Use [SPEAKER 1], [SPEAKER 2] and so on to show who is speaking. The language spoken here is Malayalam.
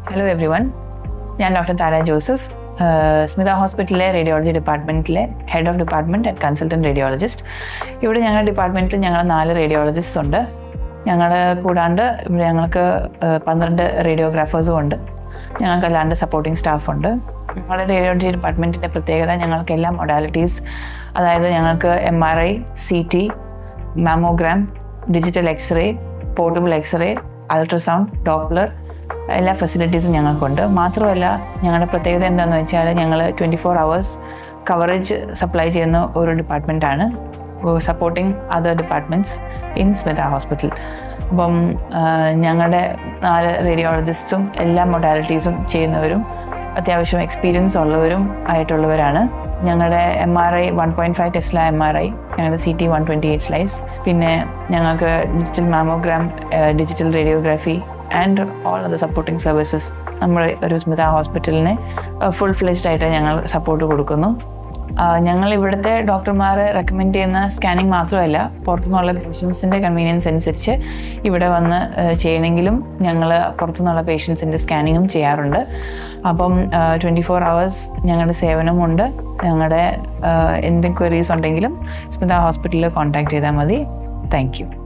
[SPEAKER 1] ഹലോ എവ്രി വൺ ഞാൻ ഡോക്ടർ താര ജോസഫ് ആഹ് സ്മിത ഹോസ്പിറ്റലിലെ റേഡിയോളജി ഡിപ്പാർട്ട്മെൻറ്റിലെ head of department and consultant radiologist ഇവിടെ ഞങ്ങളുടെ ഡിപ്പാർട്ട്മെൻറ്റിൽ ഞങ്ങൾ നാല് റേഡിയോളജിസ്റ്റ് ഉണ്ട് ഞങ്ങൾ കൂടാണ്ട് ഇവിടെ ഞങ്ങൾക്ക് ആഹ് പന്ത്രണ്ട് റേഡിയോഗ്രാഫേഴ്സും ഉണ്ട് ഞങ്ങൾക്കല്ലാണ്ട് സപ്പോർട്ടിംഗ് സ്റ്റാഫുണ്ട് ഞങ്ങളുടെ റേഡിയോളജി ഡിപ്പാർട്ട്മെൻറ്റിൻ്റെ പ്രത്യേകത ഞങ്ങൾക്ക് എല്ലാ മൊഡാലിറ്റീസ് അതായത് ഞങ്ങൾക്ക് M R I C T mammogram digital X-ray portable X-ray ultrasound Doppler എല്ലാ ഫെസിലിറ്റീസും ഞങ്ങൾക്കുണ്ട് മാത്രമല്ല ഞങ്ങളുടെ പ്രത്യേകത എന്താണെന്ന് വെച്ചാൽ ഞങ്ങൾ twenty four hours coverage supply ചെയ്യുന്ന ഒരു ഡിപ്പാർട്ട്മെൻറ്റാണ് supporting other departments in Smitha hospital അപ്പം ഞങ്ങളുടെ നാല് റേഡിയോളജിസ്റ്റും എല്ലാ മൊഡാലിറ്റീസും ചെയ്യുന്നവരും അത്യാവശ്യം എക്സ്പീരിയൻസ് ഉള്ളവരും ആയിട്ടുള്ളവരാണ് ഞങ്ങളുടെ M R I one point five tesla M R I ഞങ്ങളുടെ C T one twenty eight slice പിന്നെ ഞങ്ങൾക്ക് digital mammogram digital radiography and all other supporting services നമ്മൾ ഒരു സ്മിത ഹോസ്പിറ്റലിനെ ഫുൾ ഫ്ലെജ്ഡ് ആയിട്ട് ഞങ്ങൾ സപ്പോർട്ട് കൊടുക്കുന്നു ഞങ്ങൾ ഇവിടുത്തെ ഡോക്ടർമാർ റെക്കമെൻഡ് ചെയ്യുന്ന സ്കാനിങ് മാത്രമല്ല പുറത്തുനിന്നുള്ള പേഷ്യൻസിൻ്റെ കൺവീനിയൻസ് അനുസരിച്ച് ഇവിടെ വന്ന് ചെയ്യണമെങ്കിലും ഞങ്ങൾ പുറത്തുനിന്നുള്ള പേഷ്യൻസിൻ്റെ സ്കാനിങ്ങും ചെയ്യാറുണ്ട് അപ്പം ട്വൻറ്റി ഫോർ അവേഴ്സ് ഞങ്ങളുടെ സേവനമുണ്ട് ഞങ്ങളുടെ എന്ത് ക്വയറീസ് ഉണ്ടെങ്കിലും സ്മിത ഹോസ്പിറ്റലിൽ കോൺടാക്ട് ചെയ്താൽ മതി താങ്ക് യു